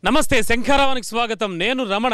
నమస్తే శంఖారావానికి స్వాగతం నేను రమణ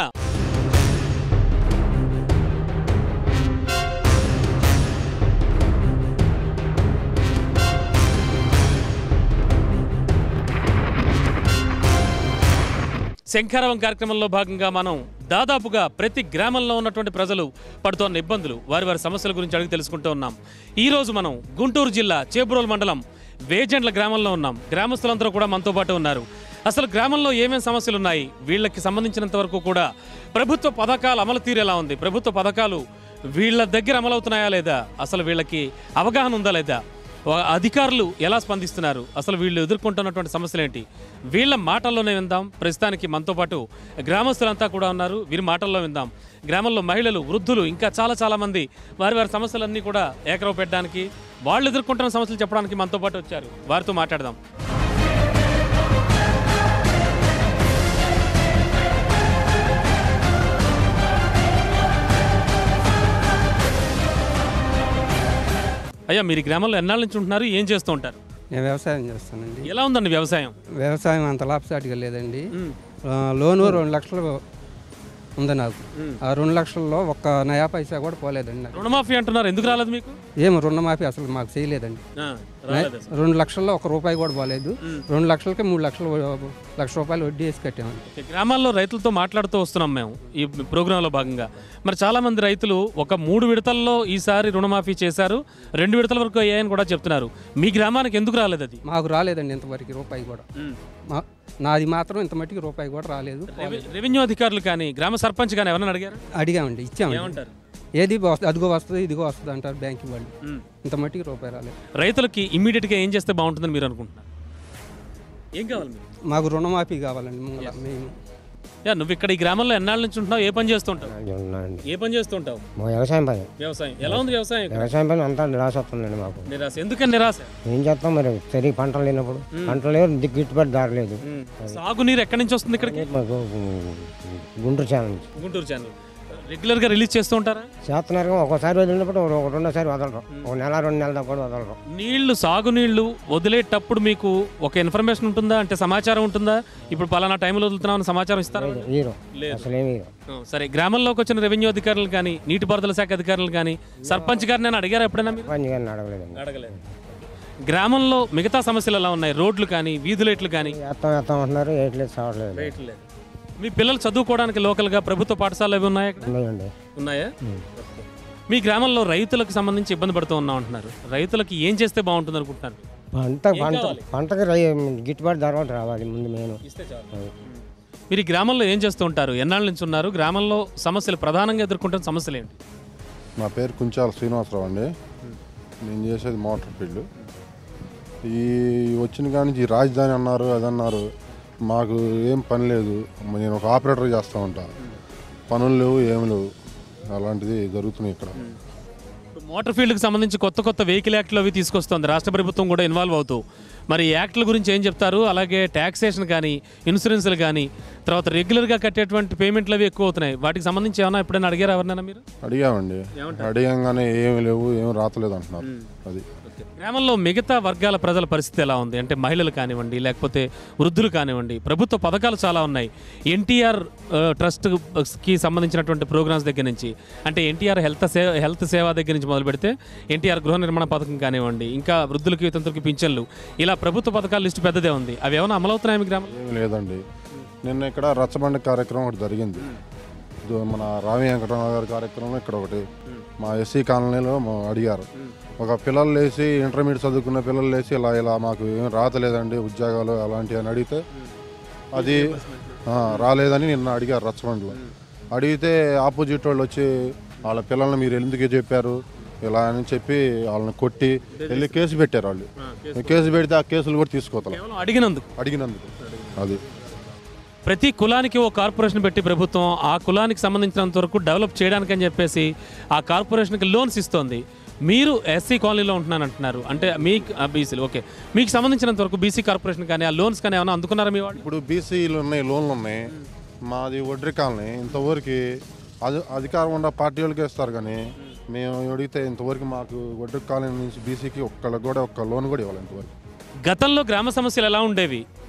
శంఖారావం కార్యక్రమంలో భాగంగా మనం దాదాపుగా ప్రతి గ్రామంలో ఉన్నటువంటి ప్రజలు పడుతున్న ఇబ్బందులు వారి వారి సమస్యల గురించి అడిగి తెలుసుకుంటూ ఉన్నాం ఈ రోజు మనం గుంటూరు జిల్లా చేబ్రోల్ మండలం వేజెండ్ల గ్రామంలో ఉన్నాం గ్రామస్తులందరూ కూడా మనతో పాటు ఉన్నారు అసలు గ్రామంలో ఏమేమి సమస్యలు ఉన్నాయి వీళ్ళకి సంబంధించినంత వరకు కూడా ప్రభుత్వ పథకాల అమలు తీరు ఎలా ఉంది ప్రభుత్వ పథకాలు వీళ్ళ దగ్గర అమలవుతున్నాయా లేదా అసలు వీళ్ళకి అవగాహన ఉందా లేదా వా- అధికారులు ఎలా స్పందిస్తున్నారు అసలు వీళ్ళు ఎదుర్కొంటున్నటువంటి సమస్యలు ఏంటి వీళ్ళ మాటల్లోనే విందాం ప్రస్తుతానికి మనతో పాటు గ్రామస్తులంతా కూడా ఉన్నారు వీరి మాటల్లో విందాం గ్రామంలో మహిళలు వృద్ధులు ఇంకా చాలా చాలా మంది వారి వారి సమస్యలన్నీ కూడా ఏకరవ పెట్టడానికి వాళ్ళు ఎదుర్కొంటున్న సమస్యలు చెప్పడానికి మనతో పాటు వచ్చారు వారితో మాట్లాడదాం అయ్యా మీరు ఈ గ్రామంలో ఎన్నాళ్ళ నుంచి ఉంటున్నారు ఏం చేస్తూ ఉంటారు నేను వ్యవసాయం చేస్తానండి ఎలా ఉందండి వ్యవసాయం వ్యవసాయం అంత లాభసాటిగా లేదండి ఆ, లోను రెండు లక్షలు ఉంది నాకు ఆ రెండు లక్షల్లో ఒక్క నయా పైసా కూడా పోలేదండి నాకు రుణమాఫీ అంటున్నారు ఎందుకు రాలేదు మీకు ఏం రుణమాఫీ అసలు మాకు చేయలేదండి రాలేదు రెండు లక్షల్లో ఒక రూపాయి కూడా పోలేదు రెండు లక్షలకి మూడు లక్షలు లక్ష రూపాయలు వడ్డీ వేసి కట్టామండి ఈ గ్రామాల్లో రైతులతో మాట్లాడుతూ వస్తున్నాం మేము ఈ ప్రోగ్రాంలో భాగంగా మరి చాలా మంది రైతులు ఒక మూడు విడతల్లో ఈసారి రుణమాఫీ చేశారు రెండు విడతల వరకు అయ్యాయని కూడా చెప్తున్నారు మీ గ్రామానికి ఎందుకు రాలేదు అది మాకు రాలేదండి ఇంతవరకు రూపాయి కూడా మా నాది మాత్రం ఇంత మట్టికి రూపాయి కూడా రాలేదు రెవె- రెవెన్యూ అధికారులు కానీ గ్రామ సర్పంచ్ కానీ ఎవరైనా అడిగారు అడిగామండి ఇచ్చామండి ఏమంటారు ఏది వస్తుంది అదిగో వస్తుంది ఇదిగో వస్తుంది అంటారు బ్యాంక్ వాళ్ళు ఇంత మట్టికి రూపాయి రాలేదు రైతులకి ఇమ్మీడియట్గా ఏం చేస్తే బాగుంటుందని మీరు అనుకుంటున్నారు ఏం కావాలి మీకు మాకు రుణమాఫీ కావాలండి ముంగల మేము యా నువ్వు ఇక్కడ ఈ గ్రామంలో ఎన్నాళ్ళ నుంచి ఉంటున్నావు ఏ పని చేస్తుంటావు ఉన్నానండి ఏ పని చేస్తుంటావు మా వ్యవసాయం పని వ్యవసాయం ఎలా ఉంది వ్యవసాయం ఇక్కడ? వ్యవసాయం పని అంతా నిరాశ వస్తుందండి మాకు నిరాశ ఎందుకని నిరాశ ఏం చేస్తాం మరి సరిగ్గా పంటలు లేనప్పుడు పంటలు లేవు దిక్కు గిట్టుబాటు దారి లేదు సాగునీరు ఎక్కడి నుంచి వస్తుంది ఇక్కడికి మాకు గుంటూరు ఛానల్ నుంచి గుంటూరు ఛానల్ రెగ్యులర్ గా రిలీజ్ చేస్తూ ఉంటారా చేస్తున్నారు కానీ ఒక్కోసారి వదిలినప్పుడు ఒక రెండోసారి వదలరు ఒక నెల రెండు నెలల దాకా కూడా వదలరు నీళ్లు సాగునీళ్లు వదిలేటప్పుడు మీకు ఒక ఇన్ఫర్మేషన్ ఉంటుందా అంటే సమాచారం ఉంటుందా ఇప్పుడు పలానా టైంలో వదులుతున్నామని సమాచారం ఇస్తారా హీరో లేదు. అసలు ఏమి హీరో ఆ, సరే గ్రామంలోకి వచ్చిన రెవెన్యూ అధికారులు కానీ నీటిపారుదల శాఖ అధికారులు కానీ సర్పంచ్ గారిని నేను అడిగారా ఎప్పుడైనా మీరు పని కానీ అడగలేదండి అడగలేదు గ్రామంలో మిగతా సమస్యలు ఎలా ఉన్నాయి రోడ్లు కానీ వీధి లైట్లు కానీ వేస్తాం వేస్తాం అంటున్నారు ఏట్లేదు సావట్లేదు లైట్లు మీ పిల్లలు చదువుకోవడానికి లోకల్గా ప్రభుత్వ పాఠశాలలు అవి ఉన్నాయా ఇక్కడ? ఉన్నాయండి ఉన్నాయా మీ గ్రామంలో రైతులకు సంబంధించి ఇబ్బంది పడుతూ ఉన్నాం అంటున్నారు రైతులకి ఏం చేస్తే బాగుంటుంది అనుకుంటున్నారు పంట పంట పంటకి రై గిట్టుబాటు ధర ఒకటి రావాలి ముందు నేను మీరు ఈ గ్రామంలో ఏం చేస్తూ ఉంటారు ఎన్నాళ్ళ నుంచి ఉన్నారు గ్రామంలో సమస్యలు ప్రధానంగా ఎదుర్కొంటున్న సమస్యలు ఏంటి నా పేరు కుంచాల శ్రీనివాసరావు అండి నేను చేసేది మోటార్ ఫీల్డ్ ఈ వచ్చిన కాడి నుంచి ఈ రాజధాని అన్నారు అది అన్నారు మాకు ఏం పని లేదు నేను ఒక ఆపరేటర్ చేస్తూ ఉంటా పనులు లేవు ఏమి లేవు అలాంటిది జరుగుతున్నాయి ఇక్కడ ఇప్పుడు మోటార్ ఫీల్డ్కి సంబంధించి కొత్త కొత్త వెహికల్ యాక్ట్లు అవి తీసుకొస్తుంది రాష్ట్ర ప్రభుత్వం కూడా ఇన్వాల్వ్ అవుతూ మరి ఈ యాక్ట్ల గురించి ఏం చెప్తారు అలాగే ట్యాక్సేషన్ కానీ ఇన్సూరెన్స్లు కానీ తర్వాత రెగ్యులర్గా కట్టేటువంటి పేమెంట్లు అవి ఎక్కువ అవుతున్నాయి వాటికి సంబంధించి ఏమైనా ఎప్పుడైనా అడిగారు ఎవరినైనా మీరు అడిగామండి అడిగాగానే ఏమి లేవు ఏమి రాతలేదు అంటున్నారు అది గ్రామంలో మిగతా వర్గాల ప్రజల పరిస్థితి ఎలా ఉంది అంటే మహిళలు కానివ్వండి లేకపోతే వృద్ధులు కానివ్వండి ప్రభుత్వ పథకాలు చాలా ఉన్నాయి ఎన్టీఆర్ ట్రస్ట్కి సంబంధించినటువంటి ప్రోగ్రామ్స్ దగ్గర నుంచి అంటే ఎన్టీఆర్ హెల్త్ సేవ హెల్త్ సేవ దగ్గర నుంచి మొదలు పెడితే ఎన్టీఆర్ గృహ నిర్మాణ పథకం కానివ్వండి ఇంకా వృద్ధులకి వితంతులకి పింఛన్లు ఇలా ప్రభుత్వ పథకాల లిస్టు పెద్దదే ఉంది అవి ఏమైనా అమలవుతున్నాయి మీ గ్రామంలో ఏమి లేదండి నిన్న ఇక్కడ రచ్చబండ కార్యక్రమం ఒకటి జరిగింది ఇది మన రావి వెంకటరావు గారి కార్యక్రమం ఇక్కడ ఒకటి మా ఎస్సీ కాలనీలో మా అడిగారు ఒక పిల్లలు లేచి ఇంటర్మీడియట్ చదువుకున్న పిల్లలు లేచి ఇలా ఇలా మాకు ఏం రాతలేదండి ఉద్యోగాలు అలాంటివి అని అడిగితే అది ఆ, రాలేదని నిన్న అడిగారు రచ్చబండలో అడిగితే ఆపోజిట్ వాళ్ళు వచ్చి వాళ్ళ పిల్లల్ని మీరు ఎందుకు చెప్పారు ఇలా అని చెప్పి వాళ్ళని కొట్టి వెళ్ళి కేసు పెట్టారు వాళ్ళు కేసు పెడితే ఆ కేసులు కూడా తీసుకోవాలి కేవలం అడిగినందుకు అడిగినందుకు అది ప్రతి కులానికి ఓ కార్పొరేషన్ పెట్టి ప్రభుత్వం ఆ కులానికి సంబంధించినంత వరకు డెవలప్ చేయడానికి అని చెప్పేసి ఆ కార్పొరేషన్కి లోన్స్ ఇస్తోంది మీరు ఎస్సీ కాలనీలో ఉంటున్నాను అంటున్నారు అంటే మీ బీసీలు ఓకే మీకు సంబంధించినంత వరకు బీసీ కార్పొరేషన్ కానీ ఆ లోన్స్ కానీ ఏమైనా అందుకున్నారా మీ వాళ్ళు ఇప్పుడు బీసీలు ఉన్నాయి లోన్లు ఉన్నాయి మాది వడ్రీ కాలనీ ఇంతవరకు అది అధికారం ఉన్న పార్టీ వాళ్ళకి ఇస్తారు కానీ మేము అడిగితే ఇంతవరకు మాకు వడ్రీ కాలనీ నుంచి బీసీకి ఒక్కళ్ళకి కూడా ఒక్క లోన్ కూడా ఇవ్వాలి ఇంతవరకు గతంలో గ్రామ సమస్యలు ఎలా ఉండేవి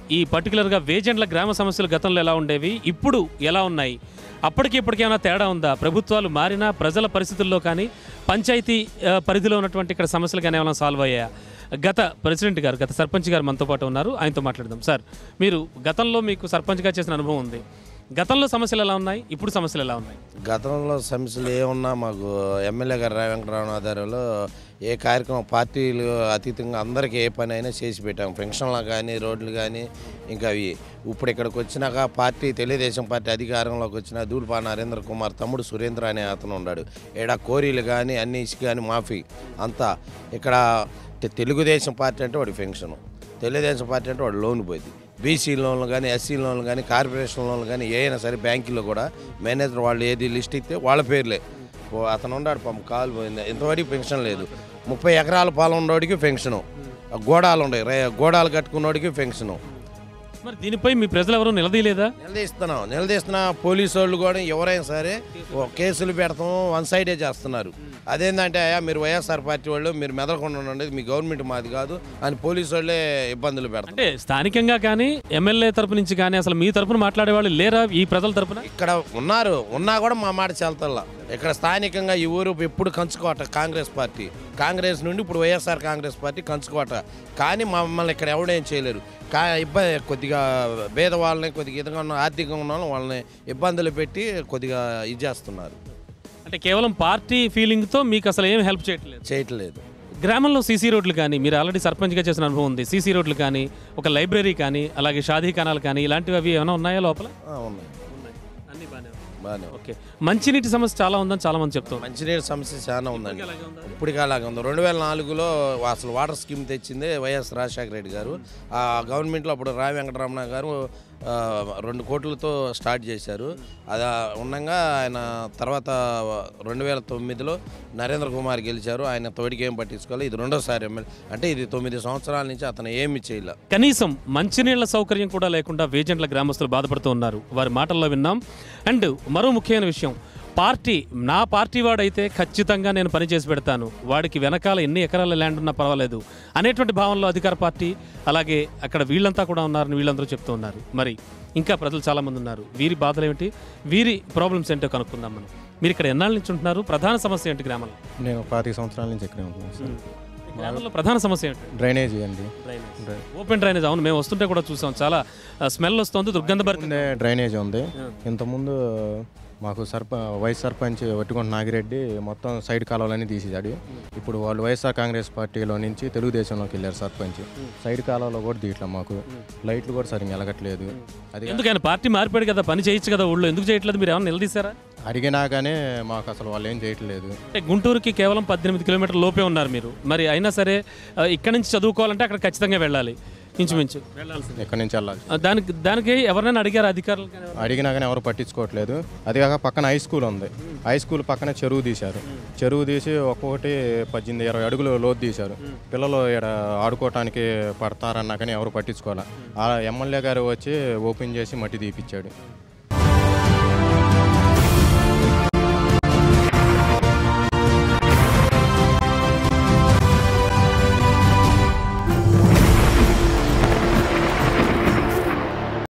ఈ పర్టికులర్గా వేజెండ్ల గ్రామ సమస్యలు గతంలో ఎలా ఉండేవి ఇప్పుడు ఎలా ఉన్నాయి అప్పటికి ఇప్పటికి ఏమైనా తేడా ఉందా ప్రభుత్వాలు మారినా ప్రజల పరిస్థితుల్లో కానీ పంచాయతీ ఆ, పరిధిలో ఉన్నటువంటి ఇక్కడ సమస్యలు కానీ ఏమైనా సాల్వ్ అయ్యాయా గత ప్రెసిడెంట్ గారు గత సర్పంచ్ గారు మనతో పాటు ఉన్నారు ఆయనతో మాట్లాడదాం సార్ మీరు గతంలో మీకు సర్పంచ్గా చేసిన అనుభవం ఉంది గతంలో సమస్యలు ఎలా ఉన్నాయి ఇప్పుడు సమస్యలు ఎలా ఉన్నాయి గతంలో సమస్యలు ఏమున్నా మాకు ఎమ్మెల్యే గారు రాయ వెంకటరామన్ ఆధ్వర్యంలో ఏ కార్యక్రమం పార్టీలు అతీతంగా అందరికీ ఏ పని అయినా చేసి పెట్టాం పెన్షన్లు కానీ రోడ్లు కానీ ఇంకా అవి ఇప్పుడు ఇక్కడికి వచ్చినాక పార్టీ తెలుగుదేశం పార్టీ అధికారంలోకి వచ్చిన దూడిపా నరేంద్ర కుమార్ తమ్ముడు సురేంద్ర అనే అతను ఉన్నాడు ఈడ కోరీలు కానీ అన్ని ఇసుక కానీ మాఫీ అంతా ఇక్కడ తె- తెలుగుదేశం పార్టీ అంటే వాడి పెన్షను తెలుగుదేశం పార్టీ అంటే వాడు లోన్ పోయింది బీసీ లోన్లు కానీ ఎస్సీ లోన్లు కానీ కార్పొరేషన్ లోన్లు కానీ ఏ అయినా సరే బ్యాంకుల్లో కూడా మేనేజర్ వాళ్ళు ఏది లిస్ట్ ఇస్తే వాళ్ళ పేర్లే ఓ అతను ఉన్నాడు పాపం కాలు పోయింది ఇంతవరకు పెన్షన్ లేదు ముప్పై ఎకరాల పొలం ఉన్నోడికి పెన్షను గోడాలు ఉన్నాయి రే- గోడాలు కట్టుకున్నోడికి పెన్షను మరి దీనిపై మీ ప్రజలు ఎవరు నిలదీయలేదా నిలదీస్తున్నాం నిలదీస్తున్న పోలీసు వాళ్ళు కూడా ఎవరైనా సరే ఓ కేసులు పెడతాం వన్ సైడే చేస్తున్నారు అదేంటంటే అయ్యా మీరు వైఎస్ఆర్ పార్టీ వాళ్ళు మీరు మెదలకుండా ఉండండి మీ గవర్నమెంట్ మాది కాదు అని పోలీసు వాళ్ళే ఇబ్బందులు పెడతారు అంటే స్థానికంగా కానీ ఎమ్మెల్యే తరపు నుంచి కానీ అసలు మీ తరపున మాట్లాడే వాళ్ళు లేరా ఈ ప్రజల తరపున ఇక్కడ ఉన్నారు ఉన్నా కూడా మా మాట చెల్తల్లా ఇక్కడ స్థానికంగా ఈ ఊరు ఎప్పుడు కంచుకోట కాంగ్రెస్ పార్టీ కాంగ్రెస్ నుండి ఇప్పుడు వైఎస్ఆర్ కాంగ్రెస్ పార్టీ కంచుకోట కానీ మమ్మల్ని ఇక్కడ ఎవడేం చేయలేరు కా ఇబ్బంది కొద్దిగా పేద వాళ్ళని కొద్దిగా ఇదిగా ఉన్న ఆర్థికంగా ఉన్న వాళ్ళని వాళ్ళని ఇబ్బందులు పెట్టి కొద్దిగా ఇది చేస్తున్నారు అంటే కేవలం పార్టీ ఫీలింగ్తో మీకు అసలు ఏం హెల్ప్ చేయట్లేదు చేయట్లేదు గ్రామంలో సీసీ రోడ్లు కానీ మీరు ఆల్రెడీ సర్పంచ్గా చేసిన అనుభవం ఉంది సీసీ రోడ్లు కానీ ఒక లైబ్రరీ కానీ అలాగే షాదీ ఖానాలు కానీ ఇలాంటివి అవి ఏమైనా ఉన్నాయా లోపల ఆ, ఉన్నాయి అన్ని బాగానే బాగానే ఓకే మంచినీటి సమస్య చాలా ఉందని చాలా మంది చెప్తారు మంచినీరు సమస్య చాలా ఉందండి ఇప్పటికి అలాగే ఉంది రెండు వేల నాలుగులో అసలు వాటర్ స్కీమ్ తెచ్చింది వైఎస్ రాజశేఖర రెడ్డి గారు ఆ గవర్నమెంట్లో అప్పుడు రావి వెంకటరమణ గారు ఆ, రెండు కోట్లతో స్టార్ట్ చేశారు అది ఉండగా ఆయన తర్వాత రెండు వేల తొమ్మిదిలో నరేంద్ర కుమార్ గెలిచారు ఆయన తోడికి ఏం పట్టించుకోవాలి ఇది రెండోసారి ఎమ్మెల్యే అంటే ఇది తొమ్మిది సంవత్సరాల నుంచి అతను ఏమి చేయలే కనీసం మంచినీళ్ల సౌకర్యం కూడా లేకుండా వేజెంట్ల గ్రామస్తులు బాధపడుతూ ఉన్నారు వారి మాటల్లో విన్నాం అండ్ మరో ముఖ్యమైన విషయం పార్టీ నా పార్టీ వాడైతే ఖచ్చితంగా నేను పని చేసి పెడతాను వాడికి వెనకాల ఎన్ని ఎకరాల ల్యాండ్ ఉన్నా పర్వాలేదు అనేటువంటి భావనలో అధికార పార్టీ అలాగే అక్కడ వీళ్ళంతా కూడా ఉన్నారని వీళ్ళందరూ చెప్తూ ఉన్నారు మరి ఇంకా ప్రజలు చాలామంది ఉన్నారు వీరి బాధలు ఏమిటి వీరి ప్రాబ్లమ్స్ ఏంటో కనుక్కుందాం మనం మీరు ఇక్కడ ఎన్నాళ్ళ నుంచి ఉంటున్నారు ప్రధాన సమస్య ఏంటి గ్రామంలో నేను పాతిక సంవత్సరాల నుంచి ఇక్కడే ఉంటున్నాను సార్ గ్రామంలో ప్రధాన సమస్య ఏంటి డ్రైనేజీ అండి ఓపెన్ డ్రైనేజ్ అవును మేము వస్తుంటే కూడా చూసాం చాలా స్మెల్ వస్తుంది దుర్గంధభరిత ముందే డ్రైనేజ్ ఉంది ఇంతకుముందు మాకు సర్ప వైస్ సర్పంచ్ ఒట్టుకుంట నాగిరెడ్డి మొత్తం సైడ్ కాలువలన్నీ తీసేశాడు ఇప్పుడు వాళ్ళు వైఎస్ఆర్ కాంగ్రెస్ పార్టీలో నుంచి తెలుగుదేశంలోకి వెళ్ళారు సర్పంచ్ సైడ్ కాలువలో కూడా తీయట్లా మాకు లైట్లు కూడా సరిగ్గా వెలగట్లేదు అది ఎందుకని పార్టీ మారిపోయాడు కదా పని చేయొచ్చు కదా ఊళ్ళో ఎందుకు చేయట్లేదు మీరు ఏమైనా నిలదీశారా అడిగినా కానీ మాకు అసలు వాళ్ళు ఏం చేయట్లేదు అంటే గుంటూరుకి కేవలం పద్దెనిమిది కిలోమీటర్ల లోపే ఉన్నారు మీరు మరి అయినా సరే ఆ, ఇక్కడి నుంచి చదువుకోవాలంటే అక్కడ ఖచ్చితంగా వెళ్ళాలి ఇంచుమించు వెళ్ళాల్సింది ఎక్కడి నుంచి వెళ్ళాలి ఆ, దానికి దానికి ఎవరైనా అడిగారు అధికారులు కానీ ఎవరైనా? అడిగినా కానీ ఎవరు పట్టించుకోవట్లేదు అది కాక పక్కన హై స్కూల్ ఉంది హై స్కూల్ పక్కన చెరువు తీశారు చెరువు తీసి ఒక్కొక్కటి పద్దెనిమిది ఇరవై అడుగులు లోతు తీశారు పిల్లలు ఇక్కడ ఆడుకోవటానికి పడతారన్నా కానీ ఎవరు పట్టించుకోవాలి ఆ ఎమ్మెల్యే గారు వచ్చి ఓపెన్ చేసి మట్టి తీపిచ్చాడు